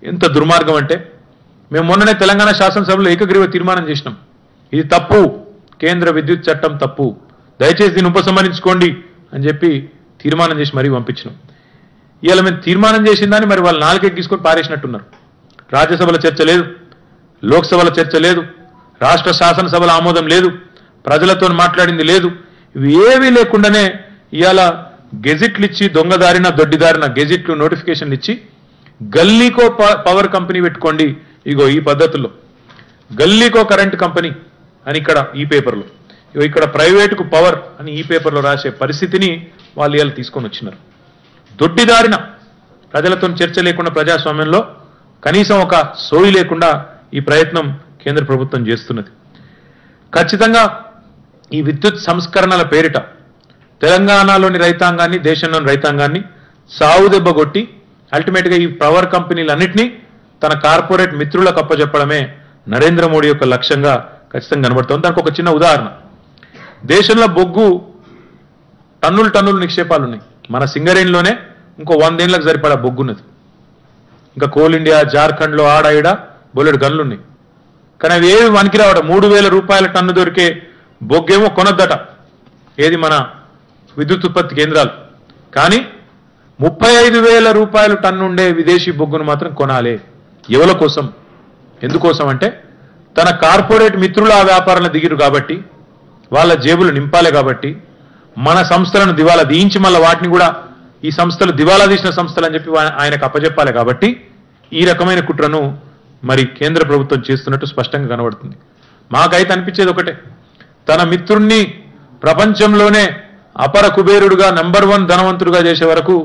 ఎంత దుర్మార్గం అంటే మేము మొన్ననే తెలంగాణ శాసనసభలో ఏకగ్రీవ తీర్మానం చేసినాం ఇది తప్పు కేంద్ర విద్యుత్ చట్టం తప్పు దయచేసి దీన్ని ఉపసంహరించుకోండి అని చెప్పి తీర్మానం చేసి మరీ పంపించినాం ఇవాళ మేము తీర్మానం చేసిందని మరి వాళ్ళు నాలుగెక్కిసుకొని పారేసినట్టున్నారు రాజ్యసభలో చర్చ లేదు లోక్సభలో చర్చ లేదు రాష్ట్ర శాసనసభల ఆమోదం లేదు ప్రజలతో మాట్లాడింది లేదు ఇవి ఏవీ లేకుండానే ఇవాళ గెజిట్లు ఇచ్చి దొంగదారిన దొడ్డిదారిన గెజిట్లు నోటిఫికేషన్లు ఇచ్చి గల్లీకో ప- పవర్ కంపెనీ పెట్టుకోండి ఇగో ఈ పద్ధతుల్లో గల్లీకో కరెంట్ కంపెనీ అని ఇక్కడ ఈ పేపర్లో ఇగో ఇక్కడ ప్రైవేటుకు పవర్ అని ఈ పేపర్లో రాసే పరిస్థితిని వాళ్ళు ఇవాళ తీసుకొని వచ్చినారు దొడ్డిదారిన ప్రజలతో చర్చ లేకుండా ప్రజాస్వామ్యంలో కనీసం ఒక సోయి లేకుండా ఈ ప్రయత్నం కేంద్ర ప్రభుత్వం చేస్తున్నది ఖచ్చితంగా ఈ విద్యుత్ సంస్కరణల పేరిట తెలంగాణలోని రైతాంగాన్ని దేశంలోని రైతాంగాన్ని సావు దెబ్బ కొట్టి అల్టిమేట్గా ఈ పవర్ కంపెనీలన్నింటినీ తన కార్పొరేట్ మిత్రులకు అప్పచెప్పడమే నరేంద్ర మోడీ యొక్క లక్ష్యంగా ఖచ్చితంగా కనబడుతోంది దానికి ఒక చిన్న ఉదాహరణ దేశంలో బొగ్గు టన్నులు టన్నులు నిక్షేపాలు ఉన్నాయి మన సింగరేణిలోనే ఇంకో వందేళ్లకు సరిపడా బొగ్గు ఉన్నది ఇంకా కోల్ ఇండియా జార్ఖండ్లో ఆడ ఈడ బొల్లెడు గన్లు ఉన్నాయి కానీ అవి ఏవి వనికి రావడం మూడు వేల రూపాయల టన్ను దొరికే బొగ్గేమో కొనొద్దట ఏది మన విద్యుత్ ఉత్పత్తి కేంద్రాలు కానీ ముప్పై ఐదు వేల రూపాయలు టన్ను ఉండే విదేశీ బొగ్గును మాత్రం కొనాలి ఎవల కోసం ఎందుకోసం అంటే తన కార్పొరేట్ మిత్రులు ఆ వ్యాపారంలో దిగిరు కాబట్టి వాళ్ళ జేబులు నింపాలి కాబట్టి మన సంస్థలను దివాలా దీయించి మళ్ళీ వాటిని కూడా ఈ సంస్థలు దివాలా తీసిన సంస్థలు అని చెప్పి వా- ఆయనకు అప్పచెప్పాలి కాబట్టి ఈ రకమైన కుట్రను మరి కేంద్ర ప్రభుత్వం చేస్తున్నట్టు స్పష్టంగా కనబడుతుంది మాకైతే అనిపించేది ఒకటే తన మిత్రుణ్ణి ప్రపంచంలోనే అపర కుబేరుడుగా నంబర్ వన్ ధనవంతుడుగా చేసే వరకు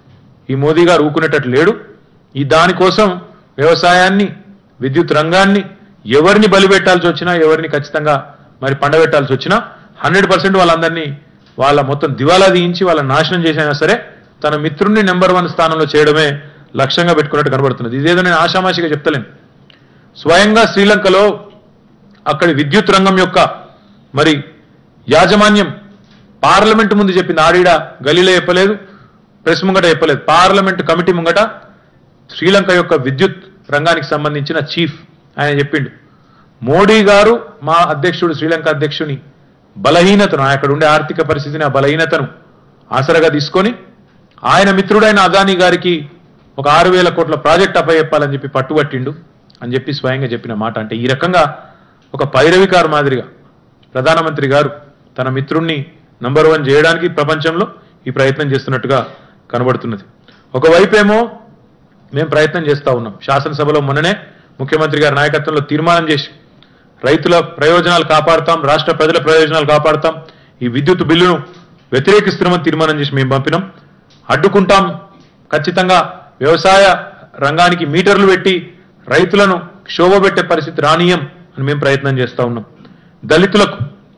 ఈ మోదీ గారు ఊకునేటట్టు లేడు ఈ దానికోసం వ్యవసాయాన్ని విద్యుత్ రంగాన్ని ఎవరిని బలిపెట్టాల్సి వచ్చినా ఎవరిని ఖచ్చితంగా మరి పండబెట్టాల్సి వచ్చినా హండ్రెడ్ పర్సెంట్ వాళ్ళందరినీ వాళ్ళ మొత్తం దివాలా తీయించి వాళ్ళ నాశనం చేసైనా సరే తన మిత్రుణ్ణి నెంబర్ వన్ స్థానంలో చేయడమే లక్ష్యంగా పెట్టుకున్నట్టు కనబడుతున్నది ఇదేదో నేను ఆషామాషిగా చెప్తలేను స్వయంగా శ్రీలంకలో అక్కడి విద్యుత్ రంగం యొక్క మరి యాజమాన్యం పార్లమెంట్ ముందు చెప్పింది ఆడిడ గలీలో చెప్పలేదు ప్రెస్ ముంగట చెప్పలేదు పార్లమెంట్ కమిటీ ముంగట శ్రీలంక యొక్క విద్యుత్ రంగానికి సంబంధించిన చీఫ్ ఆయన చెప్పిండు మోడీ గారు మా అధ్యక్షుడు శ్రీలంక అధ్యక్షుని బలహీనతను అక్కడ ఉండే ఆర్థిక పరిస్థితిని ఆ బలహీనతను ఆసరగా తీసుకొని ఆయన మిత్రుడైన అదానీ గారికి ఒక ఆరు వేల కోట్ల ప్రాజెక్ట్ అప్పచెప్పాలని చెప్పి పట్టుబట్టిండు అని చెప్పి స్వయంగా చెప్పిన మాట అంటే ఈ రకంగా ఒక పైరవికారు మాదిరిగా ప్రధానమంత్రి గారు తన మిత్రుణ్ణి నంబర్ వన్ చేయడానికి ప్రపంచంలో ఈ ప్రయత్నం చేస్తున్నట్టుగా కనబడుతున్నది ఒకవైపేమో మేము ప్రయత్నం చేస్తా ఉన్నాం శాసనసభలో మొన్ననే ముఖ్యమంత్రి గారి నాయకత్వంలో తీర్మానం చేసి రైతుల ప్రయోజనాలు కాపాడుతాం రాష్ట్ర ప్రజల ప్రయోజనాలు కాపాడుతాం ఈ విద్యుత్ బిల్లును వ్యతిరేకిస్తున్నామని తీర్మానం చేసి మేము పంపినాం అడ్డుకుంటాం ఖచ్చితంగా వ్యవసాయ రంగానికి మీటర్లు పెట్టి రైతులను క్షోభపెట్టే పరిస్థితి రానీయం అని మేము ప్రయత్నం చేస్తా ఉన్నాం దళితులకు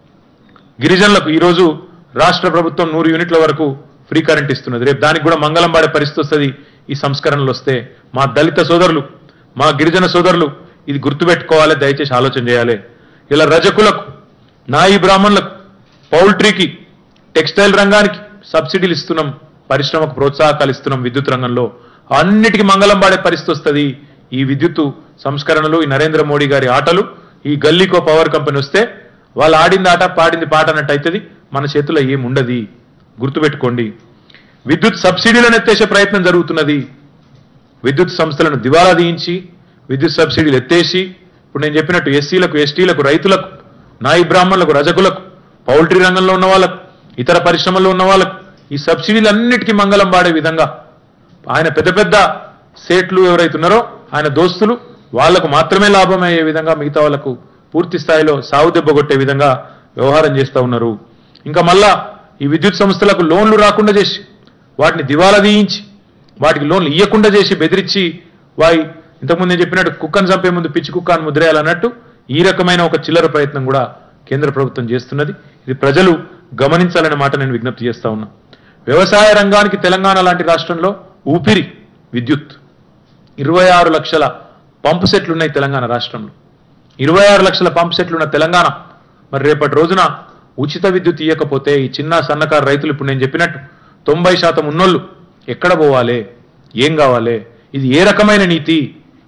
గిరిజనులకు ఈరోజు రాష్ట్ర ప్రభుత్వం నూరు యూనిట్ల వరకు ఫ్రీ కరెంట్ ఇస్తున్నది రేపు దానికి కూడా మంగళం పాడే పరిస్థితి వస్తుంది ఈ సంస్కరణలు వస్తే మా దళిత సోదరులు మా గిరిజన సోదరులు ఇది గుర్తుపెట్టుకోవాలి దయచేసి ఆలోచన చేయాలి ఇలా రజకులకు నాయి బ్రాహ్మణులకు పౌల్ట్రీకి టెక్స్టైల్ రంగానికి సబ్సిడీలు ఇస్తున్నాం పరిశ్రమకు ప్రోత్సాహకాలు ఇస్తున్నాం విద్యుత్ రంగంలో అన్నిటికీ మంగళం పాడే పరిస్థితి వస్తుంది ఈ విద్యుత్ సంస్కరణలు ఈ నరేంద్ర మోడీ గారి ఆటలు ఈ గల్లీకో పవర్ కంపెనీ వస్తే వాళ్ళు ఆడింది ఆట పాడింది పాట అన్నట్టు అవుతుంది మన చేతిలో ఏముండదు గుర్తుపెట్టుకోండి విద్యుత్ సబ్సిడీలను ఎత్తేసే ప్రయత్నం జరుగుతున్నది విద్యుత్ సంస్థలను దివాలా తీయించి విద్యుత్ సబ్సిడీలు ఎత్తేసి ఇప్పుడు నేను చెప్పినట్టు ఎస్సీలకు ఎస్టీలకు రైతులకు నాయి బ్రాహ్మణులకు రజకులకు పౌల్ట్రీ రంగంలో ఉన్న వాళ్ళకు ఇతర పరిశ్రమల్లో ఉన్న వాళ్ళకు ఈ సబ్సిడీలన్నిటికీ మంగళం పాడే విధంగా ఆయన పెద్ద పెద్ద సేట్లు ఎవరైతే ఉన్నారో ఆయన దోస్తులు వాళ్లకు మాత్రమే లాభం అయ్యే విధంగా మిగతా వాళ్లకు పూర్తి స్థాయిలో సాగు దెబ్బ కొట్టే విధంగా వ్యవహారం చేస్తా ఉన్నారు ఇంకా మళ్ళా ఈ విద్యుత్ సంస్థలకు లోన్లు రాకుండా చేసి వాటిని దివాలా తీయించి వాటికి లోన్లు ఇవ్వకుండా చేసి బెదిరించి వాయి ఇంతకుముందు నేను చెప్పినట్టు కుక్కను చంపే ముందు పిచ్చి కుక్క అని ముద్రేయాలన్నట్టు ఈ రకమైన ఒక చిల్లర ప్రయత్నం కూడా కేంద్ర ప్రభుత్వం చేస్తున్నది ఇది ప్రజలు గమనించాలనే మాట నేను విజ్ఞప్తి చేస్తా ఉన్నా వ్యవసాయ రంగానికి తెలంగాణ లాంటి రాష్ట్రంలో ఊపిరి విద్యుత్ ఇరవై ఆరు లక్షల పంపు సెట్లు ఉన్నాయి తెలంగాణ రాష్ట్రంలో ఇరవై ఆరు లక్షల పంపు సెట్లు ఉన్న తెలంగాణ మరి రేపటి రోజున ఉచిత విద్యుత్ ఇవ్వకపోతే ఈ చిన్న సన్నకారు రైతులు ఇప్పుడు నేను చెప్పినట్టు తొంభై శాతం ఉన్నోళ్ళు ఎక్కడ పోవాలి ఏం కావాలి ఇది ఏ రకమైన నీతి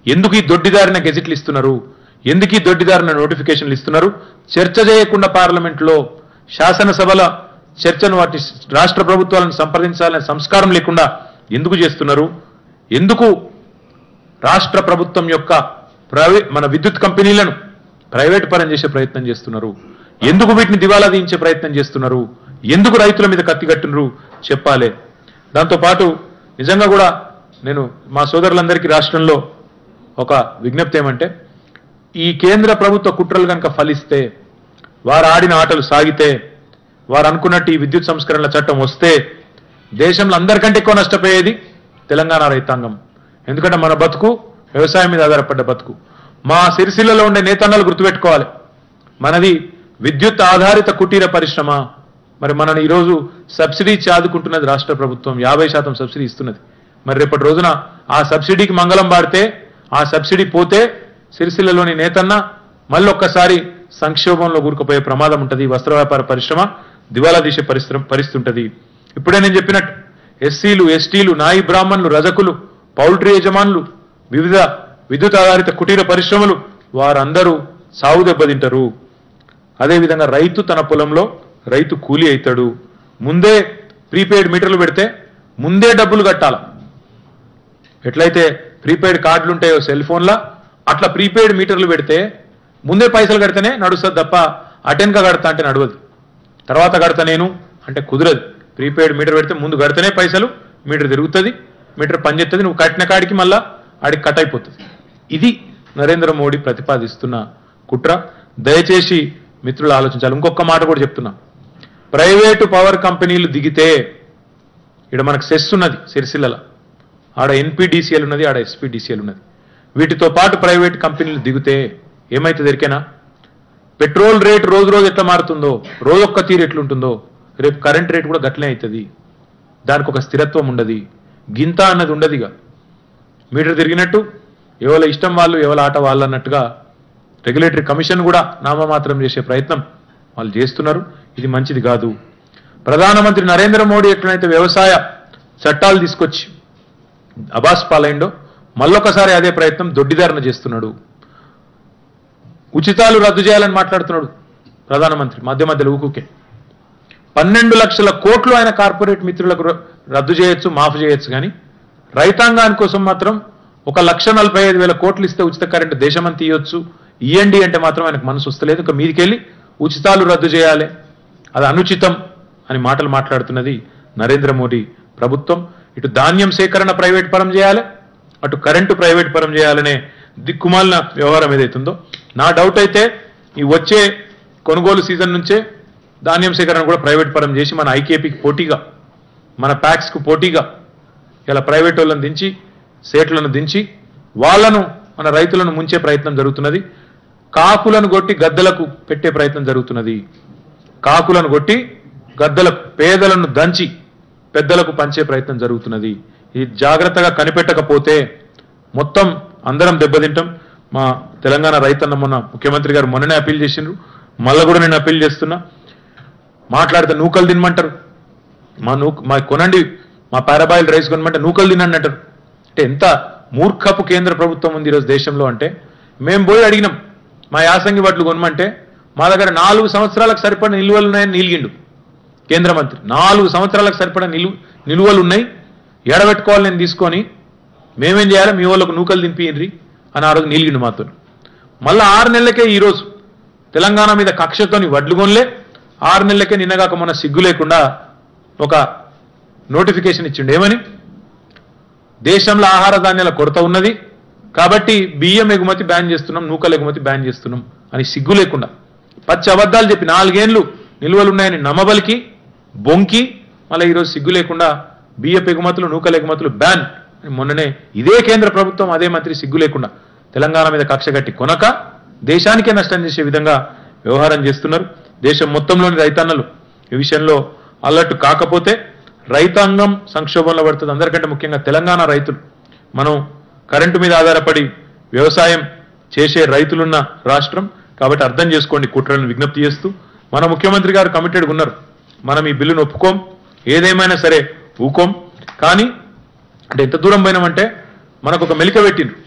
ఎందుకు ఈ దొడ్డిదారిన గెజెట్లు ఇస్తున్నారు ఎందుకు ఈ దొడ్డిదారిన నోటిఫికేషన్లు ఇస్తున్నారు చర్చ చేయకుండా పార్లమెంట్లో శాసనసభల చర్చను వాటి రాష్ట్ర ప్రభుత్వాలను సంప్రదించాలనే సంస్కారం లేకుండా ఎందుకు చేస్తున్నారు ఎందుకు రాష్ట్ర ప్రభుత్వం యొక్క ప్రైవే మన విద్యుత్ కంపెనీలను ప్రైవేట్ పరం చేసే ప్రయత్నం చేస్తున్నారు ఎందుకు వీటిని దివాలా తీయించే ప్రయత్నం చేస్తున్నారు ఎందుకు రైతుల మీద కత్తిగట్టున్నారు చెప్పాలి దాంతోపాటు నిజంగా కూడా నేను మా సోదరులందరికీ రాష్ట్రంలో ఒక విజ్ఞప్తి ఏమంటే ఈ కేంద్ర ప్రభుత్వ కుట్రలు కనుక ఫలిస్తే వారు ఆడిన ఆటలు సాగితే వారు అనుకున్నట్టు ఈ విద్యుత్ సంస్కరణల చట్టం వస్తే దేశంలో అందరికంటే ఎక్కువ నష్టపోయేది తెలంగాణ రైతాంగం ఎందుకంటే మన బతుకు వ్యవసాయం మీద ఆధారపడ్డ బతుకు మా సిరిసిల్లలో ఉండే నేతన్నలు గుర్తుపెట్టుకోవాలి మనది విద్యుత్ ఆధారిత కుటీర పరిశ్రమ మరి మనని ఈరోజు సబ్సిడీ ఇచ్చి ఆదుకుంటున్నది రాష్ట్ర ప్రభుత్వం యాభై శాతం సబ్సిడీ ఇస్తున్నది మరి రేపటి రోజున ఆ సబ్సిడీకి మంగళం పాడితే ఆ సబ్సిడీ పోతే సిరిసిల్లలోని నేతన్న మళ్ళొక్కసారి సంక్షోభంలో కూరుకుపోయే ప్రమాదం ఉంటుంది వస్త్ర వ్యాపార పరిశ్రమ దివాలా తీసే పరిశ్రమ పరిస్థితి ఉంటుంది ఇప్పుడే నేను చెప్పినట్టు ఎస్సీలు ఎస్టీలు నాయి బ్రాహ్మణులు రజకులు పౌల్ట్రీ యజమానులు వివిధ విద్యుత్ ఆధారిత కుటీర పరిశ్రమలు వారందరూ సాగు దెబ్బతింటారు అదేవిధంగా రైతు తన పొలంలో రైతు కూలీ అవుతాడు ముందే ప్రీపెయిడ్ మీటర్లు పెడితే ముందే డబ్బులు కట్టాల ఎట్లయితే ప్రీపెయిడ్ కార్డులు ఉంటాయో సెల్ ఫోన్లా అట్లా ప్రీపెయిడ్ మీటర్లు పెడితే ముందే పైసలు కడితేనే నడుస్తుంది తప్ప అటెన్గా కడతా అంటే నడవదు తర్వాత కడతా నేను అంటే కుదరదు ప్రీపెయిడ్ మీటర్ పెడితే ముందు కడితేనే పైసలు మీటర్ తిరుగుతుంది మీటర్ పనిచేస్తుంది నువ్వు కట్టిన కాడికి మళ్ళా ఆడికి కట్ అయిపోతుంది ఇది నరేంద్ర మోడీ ప్రతిపాదిస్తున్న కుట్ర దయచేసి మిత్రులు ఆలోచించాలి ఇంకొక మాట కూడా చెప్తున్నా ప్రైవేటు పవర్ కంపెనీలు దిగితే ఇక్కడ మనకు సెస్ ఉన్నది సిరిసిల్లల ఆడ ఎన్పిడిసిఎల్ ఉన్నది ఆడ ఎస్పీడీసీఎల్ ఉన్నది వీటితో పాటు ప్రైవేట్ కంపెనీలు దిగితే ఏమైతుంది ఎరికేనా పెట్రోల్ రేట్ రోజు రోజు ఎట్లా మారుతుందో రోజొక్క తీరు ఎట్లుంటుందో రేపు కరెంట్ రేట్ కూడా గట్లనే అవుతుంది దానికి ఒక స్థిరత్వం ఉండదు గింత అన్నది ఉండదు ఇక మీటర్ తిరిగినట్టు ఎవరి ఇష్టం వాళ్ళు ఎవరి ఆట వాళ్ళు అన్నట్టుగా రెగ్యులేటరీ కమిషన్ కూడా నామమాత్రం చేసే ప్రయత్నం వాళ్ళు చేస్తున్నారు ఇది మంచిది కాదు ప్రధానమంత్రి నరేంద్ర మోడీ ఎట్లయితే వ్యవసాయ చట్టాలు తీసుకొచ్చి అబాస్ పాలైండో మళ్ళొకసారి అదే ప్రయత్నం దొడ్డిదారణ చేస్తున్నాడు ఉచితాలు రద్దు చేయాలని మాట్లాడుతున్నాడు ప్రధానమంత్రి మధ్య మధ్యలో ఊకుకే పన్నెండు లక్షల కోట్లు ఆయన కార్పొరేట్ మిత్రులకు ర- రద్దు చేయొచ్చు మాఫ్ చేయొచ్చు కానీ రైతాంగాని కోసం మాత్రం ఒక లక్ష నలభై ఐదు వేల కోట్లు ఇస్తే ఉచిత కరెంటు దేశమంతా ఇవ్వచ్చు ఇవ్వండి అంటే మాత్రం ఆయనకు మనసు వస్తలేదు ఇంకా మీదికెళ్ళి ఉచితాలు రద్దు చేయాలి అది అనుచితం అని మాటలు మాట్లాడుతున్నది నరేంద్ర మోడీ ప్రభుత్వం ఇటు ధాన్యం సేకరణ ప్రైవేట్ పరం చేయాలి అటు కరెంటు ప్రైవేట్ పరం చేయాలనే దిక్కుమాలిన వ్యవహారం ఏదైతుందో నా డౌట్ అయితే ఈ వచ్చే కొనుగోలు సీజన్ నుంచే ధాన్యం సేకరణ కూడా ప్రైవేట్ పరం చేసి మన ఐకేపీకి పోటీగా మన ప్యాక్స్కు పోటీగా ఇలా ప్రైవేట్ వాళ్ళని దించి సేట్లను దించి వాళ్ళను మన రైతులను ముంచే ప్రయత్నం జరుగుతున్నది కాకులను కొట్టి గద్దలకు పెట్టే ప్రయత్నం జరుగుతున్నది కాకులను కొట్టి గద్దలకు పేదలను దంచి పెద్దలకు పంచే ప్రయత్నం జరుగుతున్నది ఇది జాగ్రత్తగా కనిపెట్టకపోతే మొత్తం అందరం దెబ్బతింటాం మా తెలంగాణ రైతన్న మొన్న ముఖ్యమంత్రి గారు మొన్ననే అప్పీల్ చేసిండ్రు మళ్ళా కూడా నేను అప్పీల్ చేస్తున్నా మాట్లాడితే నూకలు తినమంటారు మా నూ మా కొనండి మా పారాబాయిల్ రైస్ కొనమంటే నూకలు తినండి అంటారు అంటే ఎంత మూర్ఖపు కేంద్ర ప్రభుత్వం ఉంది ఈరోజు దేశంలో అంటే మేము పోయి అడిగినాం మా యాసంగి వడ్లు కొనమంటే మా దగ్గర నాలుగు సంవత్సరాలకు సరిపడిన నిల్వలు ఉన్నాయని నీలిగిండు కేంద్ర మంత్రి నాలుగు సంవత్సరాలకు సరిపడిన నిలు నిలువలు ఉన్నాయి ఎడబెట్టుకోవాలి నేను తీసుకొని మేమేం చేయాలి మీ వాళ్ళకు నూకలు దింపియండ్రి అని ఆ రోజు నీలిగిండు మాతో మళ్ళీ ఆరు నెలలకే ఈరోజు తెలంగాణ మీద కక్షతోని వడ్లు కొనలే ఆరు నెలలకే నిన్నగాక మొన్న సిగ్గు లేకుండా ఒక నోటిఫికేషన్ ఇచ్చిండు ఏమని దేశంలో ఆహార ధాన్యాల కొరత ఉన్నది కాబట్టి బియ్యం ఎగుమతి బ్యాన్ చేస్తున్నాం నూకలు ఎగుమతి బ్యాన్ చేస్తున్నాం అని సిగ్గు లేకుండా పచ్చి అబద్ధాలు చెప్పి నాలుగేండ్లు నిల్వలు ఉన్నాయని నమ్మబలికి బొంకి మళ్ళీ ఈరోజు సిగ్గు లేకుండా బియ్యపు ఎగుమతులు నూకల ఎగుమతులు బ్యాన్ అని మొన్ననే ఇదే కేంద్ర ప్రభుత్వం అదే మంత్రి సిగ్గు లేకుండా తెలంగాణ మీద కక్ష కట్టి కొనక దేశానికే నష్టం చేసే విధంగా వ్యవహారం చేస్తున్నారు దేశం మొత్తంలోని రైతన్నలు ఈ విషయంలో అలర్ట్ కాకపోతే రైతాంగం సంక్షోభంలో పడుతుంది అందరికంటే ముఖ్యంగా తెలంగాణ రైతులు మనం కరెంటు మీద ఆధారపడి వ్యవసాయం చేసే రైతులున్న రాష్ట్రం కాబట్టి అర్థం చేసుకోండి కుట్రలను విజ్ఞప్తి చేస్తూ మన ముఖ్యమంత్రి గారు కమిటెడ్ ఉన్నారు మనం ఈ బిల్లును ఒప్పుకోం ఏదేమైనా సరే ఊకోం కానీ అంటే ఎంత దూరం పోయినామంటే మనకు ఒక మెలిక పెట్టిండ్రు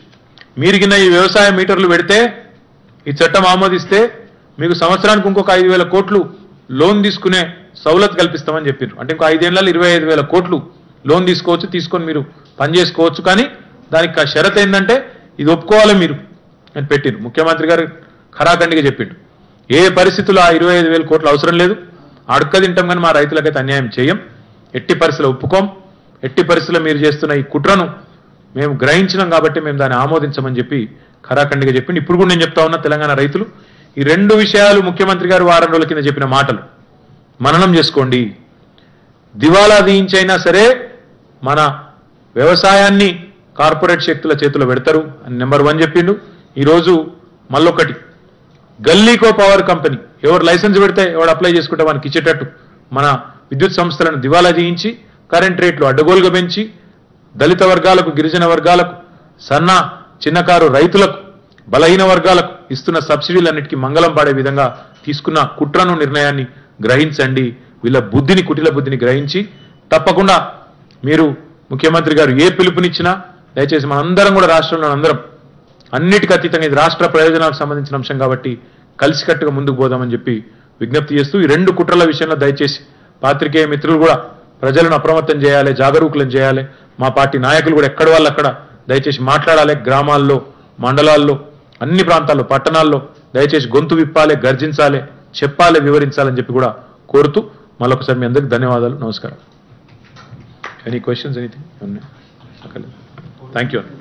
మీరు కింద ఈ వ్యవసాయ మీటర్లు పెడితే ఈ చట్టం ఆమోదిస్తే మీకు సంవత్సరానికి ఇంకొక ఐదు వేల కోట్లు లోన్ తీసుకునే సౌలత్ కల్పిస్తామని చెప్పారు అంటే ఇంకో ఐదేళ్లలో ఇరవై ఐదు వేల కోట్లు లోన్ తీసుకోవచ్చు తీసుకొని మీరు పని చేసుకోవచ్చు కానీ దానికి ఆ షరత్ ఏంటంటే ఇది ఒప్పుకోవాలి మీరు అని పెట్టిరు ముఖ్యమంత్రి గారు ఖరాఖండిగా చెప్పిండు ఏ పరిస్థితుల్లో ఆ ఇరవై ఐదు వేల కోట్లు అవసరం లేదు అడుక్క తింటాం కానీ మా రైతులకైతే అన్యాయం చేయం ఎట్టి పరిస్థితుల్లో ఒప్పుకోం ఎట్టి పరిస్థితుల్లో మీరు చేస్తున్న ఈ కుట్రను మేము గ్రహించినాం కాబట్టి మేము దాన్ని ఆమోదించమని చెప్పి ఖరాఖండిగా చెప్పింది ఇప్పుడు కూడా నేను చెప్తా ఉన్నా తెలంగాణ రైతులు ఈ రెండు విషయాలు ముఖ్యమంత్రి గారు వారం రోజుల కింద చెప్పిన మాటలు మననం చేసుకోండి దివాలా తీయించైనా సరే మన వ్యవసాయాన్ని కార్పొరేట్ శక్తుల చేతిలో పెడతారు అని నెంబర్ వన్ చెప్పిండు ఈరోజు మళ్ళొకటి గల్లీకో పవర్ కంపెనీ ఎవరు లైసెన్స్ పెడితే ఎవడు అప్లై చేసుకుంటే వానికి ఇచ్చేటట్టు మన విద్యుత్ సంస్థలను దివాలా చేయించి కరెంట్ రేట్లు అడ్డగోలుగా పెంచి దళిత వర్గాలకు గిరిజన వర్గాలకు సన్న చిన్నకారు రైతులకు బలహీన వర్గాలకు ఇస్తున్న సబ్సిడీలన్నిటికీ మంగళం పాడే విధంగా తీసుకున్న కుట్రను నిర్ణయాన్ని గ్రహించండి వీళ్ళ బుద్ధిని కుటిల బుద్ధిని గ్రహించి తప్పకుండా మీరు ముఖ్యమంత్రి గారు ఏ పిలుపునిచ్చినా దయచేసి మనందరం కూడా రాష్ట్రంలో అందరం అన్నిటికీ అతీతంగా ఇది రాష్ట్ర ప్రయోజనాలకు సంబంధించిన అంశం కాబట్టి కలిసికట్టుగా ముందుకు పోదామని చెప్పి విజ్ఞప్తి చేస్తూ ఈ రెండు కుట్రల విషయంలో దయచేసి పాత్రికేయ మిత్రులు కూడా ప్రజలను అప్రమత్తం చేయాలి జాగరూకులను చేయాలి మా పార్టీ నాయకులు కూడా ఎక్కడ వాళ్ళు అక్కడ దయచేసి మాట్లాడాలి గ్రామాల్లో మండలాల్లో అన్ని ప్రాంతాల్లో పట్టణాల్లో దయచేసి గొంతు విప్పాలి గర్జించాలి చెప్పాలి వివరించాలని చెప్పి కూడా కోరుతూ మరొకసారి మీ అందరికి ధన్యవాదాలు నమస్కారం any questions anything thank you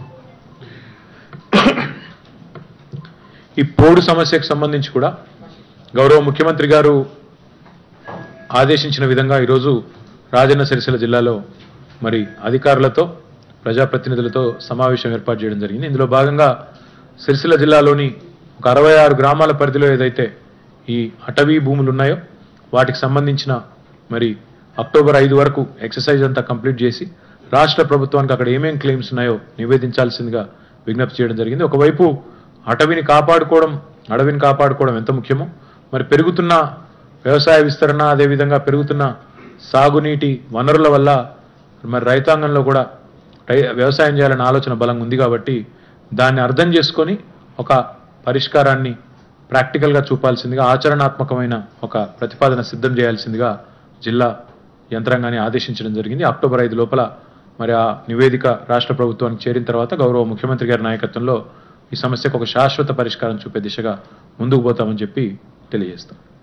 ఈ పోడు సమస్యకు సంబంధించి కూడా గౌరవ ముఖ్యమంత్రి గారు ఆదేశించిన విధంగా ఈరోజు రాజన్న సిరిసిల్ల జిల్లాలో మరి అధికారులతో ప్రజాప్రతినిధులతో సమావేశం ఏర్పాటు చేయడం జరిగింది ఇందులో భాగంగా సిరిసిల్ల జిల్లాలోని ఒక అరవై ఆరు గ్రామాల పరిధిలో ఏదైతే ఈ అటవీ భూములు ఉన్నాయో వాటికి సంబంధించిన మరి అక్టోబర్ ఐదు వరకు ఎక్సర్సైజ్ అంతా కంప్లీట్ చేసి రాష్ట్ర ప్రభుత్వానికి అక్కడ ఏమేం క్లెయిమ్స్ ఉన్నాయో నివేదించాల్సిందిగా విజ్ఞప్తి చేయడం జరిగింది ఒకవైపు అటవీని కాపాడుకోవడం అడవిని కాపాడుకోవడం ఎంత ముఖ్యమో మరి పెరుగుతున్న వ్యవసాయ విస్తరణ అదేవిధంగా పెరుగుతున్న సాగునీటి వనరుల వల్ల మరి రైతాంగంలో కూడా రై వ్యవసాయం చేయాలనే ఆలోచన బలంగా ఉంది కాబట్టి దాన్ని అర్థం చేసుకొని ఒక పరిష్కారాన్ని ప్రాక్టికల్గా చూపాల్సిందిగా ఆచరణాత్మకమైన ఒక ప్రతిపాదన సిద్ధం చేయాల్సిందిగా జిల్లా యంత్రాంగాన్ని ఆదేశించడం జరిగింది అక్టోబర్ ఐదు లోపల మరి ఆ నివేదిక రాష్ట్ర ప్రభుత్వానికి చేరిన తర్వాత గౌరవ ముఖ్యమంత్రి గారి నాయకత్వంలో ఈ సమస్యకు ఒక శాశ్వత పరిష్కారం చూపే దిశగా ముందుకు పోతామని చెప్పి తెలియజేస్తాం